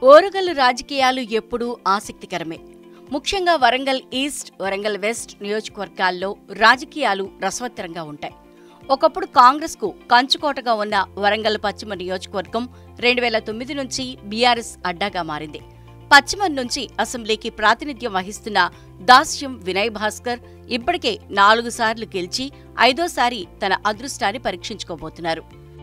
ఓరుగల్లు రాజకీయాలు ఎప్పుడూ ఆసక్తికరమే ముఖ్యంగా వరంగల్ ఈస్ట్ వరంగల్ వెస్ట్ నియోజకవర్గాల్లో రాజకీయాలు రసవత్తరంగా ఉంటాయి ఒకప్పుడు కాంగ్రెస్కు కంచుకోటగా ఉన్న వరంగల్ పశ్చిమ నియోజకవర్గం రెండు వేల తొమ్మిది నుంచి బీఆర్ఎస్ అడ్డాగా మారింది పశ్చిమం నుంచి అసెంబ్లీకి ప్రాతినిధ్యం వహిస్తున్న దాస్యం వినయ్ భాస్కర్ ఇప్పటికే నాలుగు సార్లు గెలిచి ఐదోసారి తన అదృష్టాన్ని పరీక్షించుకోబోతున్నారు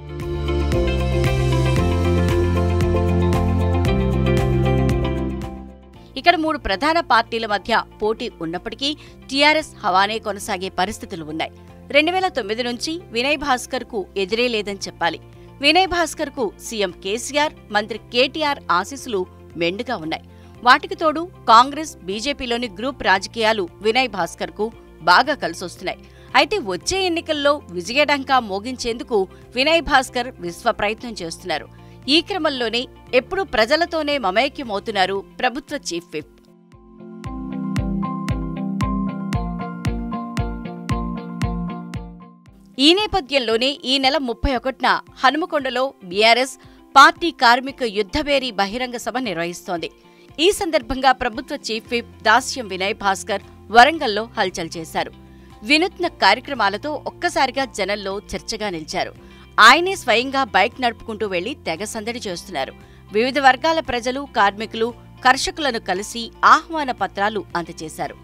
ఇక్కడ మూడు ప్రధాన పార్టీల మధ్య పోటీ ఉన్నప్పటికీ టీఆర్ఎస్ హవానే కొనసాగే పరిస్థితులు ఉన్నాయి రెండు వేల తొమ్మిది నుంచి వినయ్ భాస్కర్ కు ఎదురే లేదని చెప్పాలి వినయ్ భాస్కర్ కు సీఎం కేసీఆర్ మంత్రి కేటీఆర్ ఆశీస్సులు మెండుగా ఉన్నాయి వాటికి తోడు కాంగ్రెస్ బీజేపీలోని గ్రూప్ రాజకీయాలు వినయ్ భాస్కర్ కు బాగా కలిసొస్తున్నాయి అయితే వచ్చే ఎన్నికల్లో విజయడంకా మోగించేందుకు వినయ్ భాస్కర్ విశ్వ ప్రయత్నం చేస్తున్నారు ఈ క్రమంలోనే ఎప్పుడూ ప్రజలతోనే మమైక్యమవుతున్నారు ప్రభుత్వ చీఫ్ విప్ ఈ నేపథ్యంలోనే ఈ నెల ముప్పై ఒకటిన హనుమకొండలో బీఆర్ఎస్ పార్టీ కార్మిక యుద్ధబేరీ బహిరంగ సభ నిర్వహిస్తోంది ఈ సందర్భంగా ప్రభుత్వ చీఫ్ విప్ దాస్యం వినయ్ భాస్కర్ వరంగల్లో హల్చల్ చేశారు వినూత్న కార్యక్రమాలతో ఒక్కసారిగా జనంలో చర్చగా నిలిచారు ఆయనే స్వయంగా బైక్ నడుపుకుంటూ వెళ్లి తెగ సందడి చేస్తున్నారు వివిధ వర్గాల ప్రజలు కార్మికులు కర్షకులను కలిసి ఆహ్వాన పత్రాలు అందజేశారు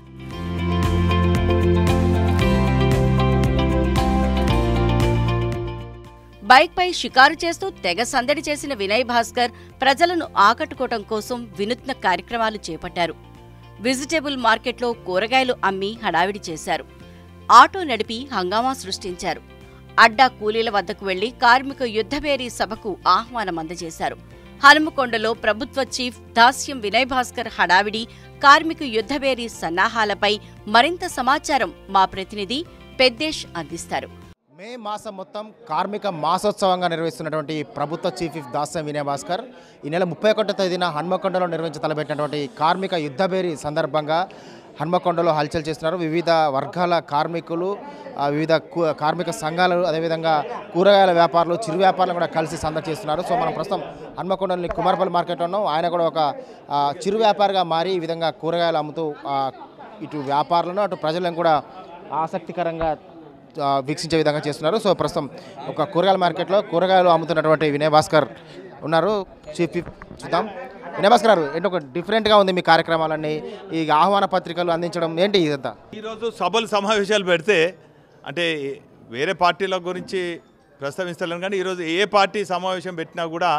బైక్పై షికారు చేస్తూ తెగ సందడి చేసిన వినయ్ భాస్కర్ ప్రజలను ఆకట్టుకోవడం కోసం వినూత్న కార్యక్రమాలు చేపట్టారు వెజిటేబుల్ మార్కెట్లో కూరగాయలు అమ్మి హడావిడి చేశారు ఆటో నడిపి హంగామా సృష్టించారు అడ్డా కూలీల వద్దకు వెళ్లి కార్మిక యుద్ధబేరీ సభకు ఆహ్వానం అందజేశారు హనుమకొండలో ప్రభుత్వ చీఫ్ దాస్యం వినయ్ భాస్కర్ హడావిడి కార్మిక యుద్ధబేరీ సన్నాహాలపై మరింత సమాచారం మా ప్రతినిధి పెద్దేశ్ అందిస్తారు మే మాసం మొత్తం కార్మిక మాసోత్సవంగా నిర్వహిస్తున్నటువంటి ప్రభుత్వ చీఫ్ విప్ దాస్యం వినయ్ భాస్కర్ ఈ నెల ముప్పై ఒకటో తేదీన హన్మకొండలో నిర్వహించి తలపెట్టినటువంటి కార్మిక యుద్ధబేరి సందర్భంగా హన్మకొండలో హల్చల్ చేస్తున్నారు వివిధ వర్గాల కార్మికులు ఆ, వివిధ కు- కార్మిక సంఘాలు అదేవిధంగా కూరగాయల వ్యాపారులు చిరు వ్యాపారులు కూడా కలిసి సందడి చేస్తున్నారు సో మనం ప్రస్తుతం హన్మకొండలోని కుమార్పల్లి మార్కెట్లో ఉన్నాం ఆయన కూడా ఒక ఆ, చిరు వ్యాపారిగా మారి ఈ విధంగా కూరగాయలు అమ్ముతూ ఆ, ఇటు వ్యాపారులను అటు ప్రజలను కూడా ఆసక్తికరంగా ఆ, వీక్షించే విధంగా చేస్తున్నారు సో ప్రస్తుతం ఒక కూరగాయల మార్కెట్లో కూరగాయలు అమ్ముతున్నటువంటి వినయ్ భాస్కర్ ఉన్నారు చీఫ్ విప్ చూద్దాం వినయ్ భాస్కర్ గారు ఏంటి ఒక డిఫరెంట్గా ఉంది మీ కార్యక్రమాలన్నీ ఈ ఆహ్వాన పత్రికలు అందించడం ఏంటి ఇదంతా ఈరోజు సభలు సమావేశాలు పెడితే అంటే వేరే పార్టీల గురించి ప్రస్తావిస్తలేను కానీ ఈరోజు ఏ పార్టీ సమావేశం పెట్టినా కూడా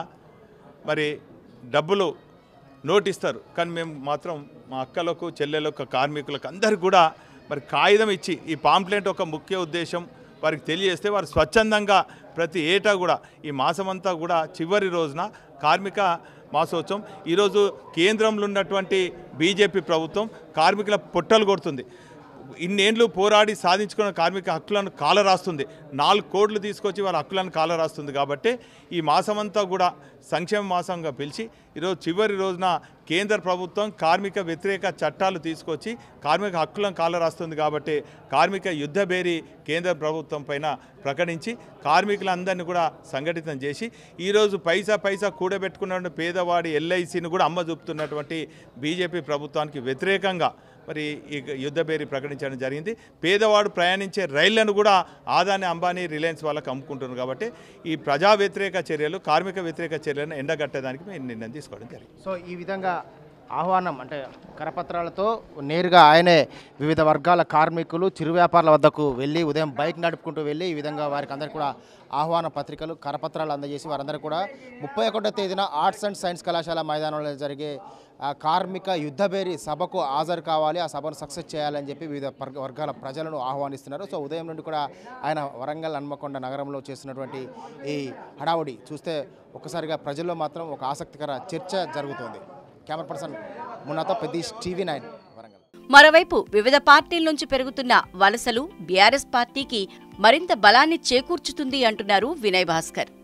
మరి డబ్బులు నోట్ ఇస్తారు కానీ మేము మాత్రం మా అక్కలకు చెల్లెలకు కార్మికులకు అందరికి కూడా మరి కాగితం ఇచ్చి ఈ పాంప్లెంట్ ఒక ముఖ్య ఉద్దేశం వారికి తెలియజేస్తే వారు స్వచ్ఛందంగా ప్రతి ఏటా కూడా ఈ మాసమంతా కూడా చివరి రోజున కార్మిక మాసోత్సవం ఈరోజు కేంద్రంలో ఉన్నటువంటి బీజేపీ ప్రభుత్వం కార్మికుల పొట్టలు కొడుతుంది ఇన్నేండ్లు పోరాడి సాధించుకున్న కార్మిక హక్కులను కాలరాస్తుంది నాలుగు కోట్లు తీసుకొచ్చి వారి హక్కులను కాలరాస్తుంది కాబట్టి ఈ మాసమంతా కూడా సంక్షేమ మాసంగా పిలిచి ఈరోజు చివరి రోజున కేంద్ర ప్రభుత్వం కార్మిక వ్యతిరేక చట్టాలు తీసుకొచ్చి కార్మిక హక్కులను కాలరాస్తుంది కాబట్టి కార్మిక యుద్ధబేరి కేంద్ర ప్రభుత్వం పైన ప్రకటించి కార్మికులందరినీ కూడా సంఘటితం చేసి ఈరోజు పైసా పైసా కూడబెట్టుకున్న పేదవాడి ఎల్ఐసిని కూడా అమ్మ చూపుతున్నటువంటి బీజేపీ ప్రభుత్వానికి వ్యతిరేకంగా మరి ఈ యుద్ధబేరి ప్రకటించడం జరిగింది పేదవాడు ప్రయాణించే రైళ్లను కూడా ఆదాని అంబానీ రిలయన్స్ వాళ్ళకి అమ్ముకుంటున్నారు కాబట్టి ఈ ప్రజా వ్యతిరేక చర్యలు కార్మిక వ్యతిరేక చర్యలను ఎండగట్టడానికి మేము నిర్ణయం తీసుకోవడం జరిగింది సో ఈ విధంగా ఆహ్వానం అంటే కరపత్రాలతో నేరుగా ఆయనే వివిధ వర్గాల కార్మికులు చిరు వ్యాపారుల వద్దకు వెళ్ళి ఉదయం బైక్ నడుపుకుంటూ వెళ్ళి ఈ విధంగా వారికి అందరికీ కూడా ఆహ్వాన పత్రికలు కరపత్రాలు అందజేసి వారందరూ కూడా ముప్పై ఒకటో తేదీన ఆర్ట్స్ అండ్ సైన్స్ కళాశాల మైదానంలో జరిగే ఆ కార్మిక యుద్ధబేరి సభకు హాజరు కావాలి ఆ సభను సక్సెస్ చేయాలని చెప్పి వివిధ పర్- వర్గాల ప్రజలను ఆహ్వానిస్తున్నారు సో ఉదయం నుండి కూడా ఆయన వరంగల్ హన్మకొండ నగరంలో చేస్తున్నటువంటి ఈ హడావుడి చూస్తే ఒక్కసారిగా ప్రజల్లో మాత్రం ఒక ఆసక్తికర చర్చ జరుగుతోంది కెమెరా పర్సన్ మున్నాతో పెద్దీష్ టీవీ నైన్ వరంగల్ మరోవైపు వివిధ పార్టీల నుంచి పెరుగుతున్న వలసలు బీఆర్ఎస్ పార్టీకి మరింత బలాన్ని చేకూర్చుతుంది అంటున్నారు వినయ్ భాస్కర్